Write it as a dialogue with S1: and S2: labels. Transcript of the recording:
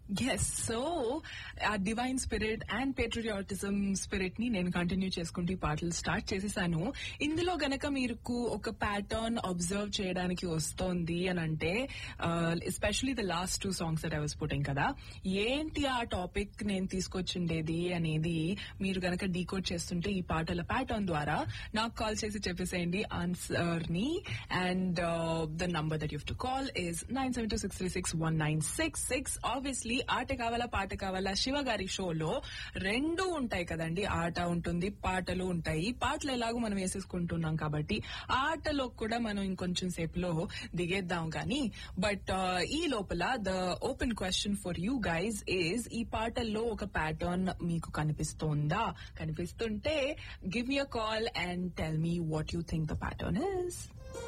S1: yes so a divine spirit and patriotism spirit ని నేను continue చేసుకుంటూ ఈ పాటలు స్టార్ట్ చేసేసాను ఇందులో గనక మీకు ఒక ప్యాటర్న్ అబ్జర్వ్ చేయడానికి వస్తోంది అని అంటే especially the last two songs that I was putting కదా ఏంటి ఆ టాపిక్ నేను తీసుకొచ్చిండేది అనేది మీరు గనక డీకోడ్ చేస్తుంటే ఈ పాటల ప్యాటర్న్ ద్వారా నాకు కాల్ చేసి చెప్పేసేయండి ఆన్సర్ ని and the number that you to call is nine seven two six three six one nine six six obviously ఆట కావాలా పాట కావాలా శివ గారి షోలో రెండు ఉంటాయి కదండి ఆట ఉంటుంది పాటలు ఉంటాయి పాటలు ఎలాగో మనం వేసేసుకుంటున్నాం కాబట్టి ఆటలో కూడా మనం ఇంకొంచెం సేపులో దిగేద్దాం కానీ బట్ ఈ లోపల the open question for you guys is ఈ పాటల్లో ఒక ప్యాటర్న్ మీకు కనిపిస్తోందా కనిపిస్తుంటే give you call and tell me what you think the pattern is